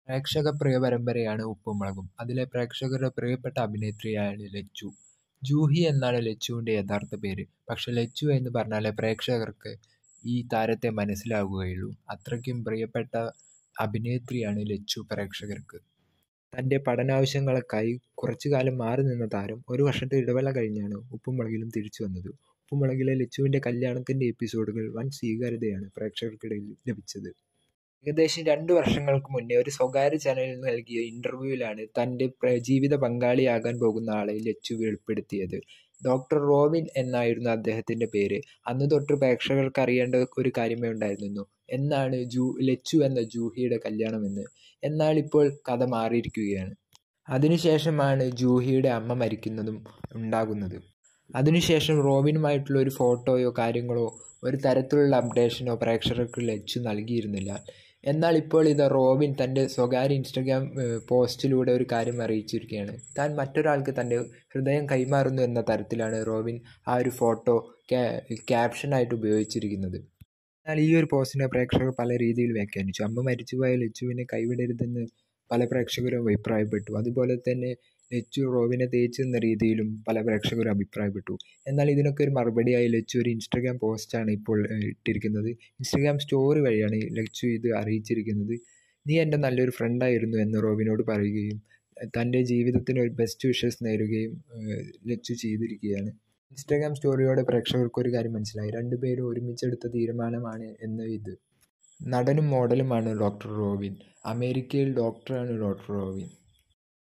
പ്രേക്ഷകപ്രിയ പരമ്പരയാണ് ഉപ്പും മുളകും. അതിലെ പ്രേക്ഷകരുടെ പ്രിയപ്പെട്ട അഭിനേത്രിയാണ് ലച്ചു. ജൂഹി എന്നാണ് ലച്ചുവിന്റെ യഥാർത്ഥ പേര്. പക്ഷേ ലച്ചു എന്ന് പറഞ്ഞാലേ പ്രേക്ഷകർക്ക് ഈ താരത്തെ മനസ്സിലാകുകയുള്ളൂ. അത്രയ്ക്കും പ്രിയപ്പെട്ട അഭിനേത്രിയാണ് ലച്ചു പ്രേക്ഷകർക്ക്. തന്റെ പഠനാവശ്യങ്ങൾക്കായി കുറച്ചുകാലം മാറിനിന്ന താരം ഒരു വർഷത്തെ ഇടവേള കഴിഞ്ഞാണ് ഉപ്പും മുളകിലും തിരിച്ചുവന്നത്. ഉപ്പും മുളകിലെ ലച്ചുവിന്റെ കല്യാണത്തിന്റെ എപ്പിസോഡുകൾ വൻ സ്വീകാര്യതയാണ് പ്രേക്ഷകർക്കിടയിൽ ലഭിച്ചത്. ഏകദേശം രണ്ടു വർഷങ്ങൾക്ക് മുന്നേ ഒരു സ്വകാര്യ ചാനലിന് നൽകിയ ഇന്റർവ്യൂവിലാണ് തന്റെ ജീവിത പങ്കാളിയാകാൻ പോകുന്ന ആളെ ലച്ചു വെളിപ്പെടുത്തിയത്. ഡോ. റോബിൻ എന്നായിരുന്നു അദ്ദേഹത്തിന്റെ പേര്. അന്നുതൊട്ട് പ്രേക്ഷകർക്ക് അറിയേണ്ട ഒരു കാര്യമേ ഉണ്ടായിരുന്നുള്ളൂ. എന്നാണ് ലച്ചു എന്ന ജൂഹിയുടെ കല്യാണമെന്ന്. എന്നാൽ ഇപ്പോൾ കഥ മാറിയിരിക്കുകയാണ്. അതിനുശേഷമാണ് ജൂഹിയുടെ അമ്മ മരിക്കുന്നതും ഉണ്ടാകുന്നത്. അതിനുശേഷം റോബിനുമായിട്ടുള്ള ഒരു ഫോട്ടോയോ കാര്യങ്ങളോ ഒരു തരത്തിലുള്ള അപ്ഡേഷനോ പ്രേക്ഷകർക്ക് ലച്ചു നൽകിയിരുന്നില്ല. എന്നാൽ ഇപ്പോൾ ഇതാ റോബിൻ തന്റെ സ്വകാര്യ ഇൻസ്റ്റഗ്രാം പോസ്റ്റിലൂടെ ഒരു കാര്യം അറിയിച്ചിരിക്കുകയാണ്. താൻ മറ്റൊരാൾക്ക് തന്റെ ഹൃദയം കൈമാറുന്നു എന്ന തരത്തിലാണ് റോബിൻ ആ ഒരു ഫോട്ടോ ക്യാപ്ഷനായിട്ട് ഉപയോഗിച്ചിരിക്കുന്നത്. എന്നാൽ ഈ ഒരു പോസ്റ്റിനെ പ്രേക്ഷകർ പല രീതിയിൽ വ്യാഖ്യാനിച്ചു. അമ്മ മരിച്ചുപോയ ലച്ചുവിനെ കൈവിടരുതെന്ന് പല പ്രേക്ഷകരും അഭിപ്രായപ്പെട്ടു. അതുപോലെ തന്നെ ലച്ചു റോബിനെ തേച്ചു എന്ന രീതിയിലും പല പ്രേക്ഷകരും അഭിപ്രായപ്പെട്ടു. എന്നാൽ ഇതിനൊക്കെ ഒരു മറുപടിയായി ലച്ചു ഒരു ഇൻസ്റ്റഗ്രാം പോസ്റ്റാണ് ഇപ്പോൾ ഇട്ടിരിക്കുന്നത്. ഇൻസ്റ്റഗ്രാം സ്റ്റോറി വഴിയാണ് ലച്ചു ഇത് അറിയിച്ചിരിക്കുന്നത്. "നീ എന്റെ നല്ലൊരു ഫ്രണ്ടായിരുന്നു" എന്ന് റോബിനോട് പറയുകയും തന്റെ ജീവിതത്തിന് ഒരു ബെസ്റ്റ് വിഷസ് നേരുകയും ലച്ചു ചെയ്തിരിക്കുകയാണ്. ഇൻസ്റ്റഗ്രാം സ്റ്റോറിയോടെ പ്രേക്ഷകർക്ക് ഒരു കാര്യം മനസ്സിലായി. രണ്ടുപേരും ഒരുമിച്ചെടുത്ത തീരുമാനമാണ് എന്ന് ഇത്. നടനും മോഡലുമാണ് ഡോ. റോബിൻ. അമേരിക്കയിൽ ഡോക്ടറാണ് ഡോ. റോബിൻ.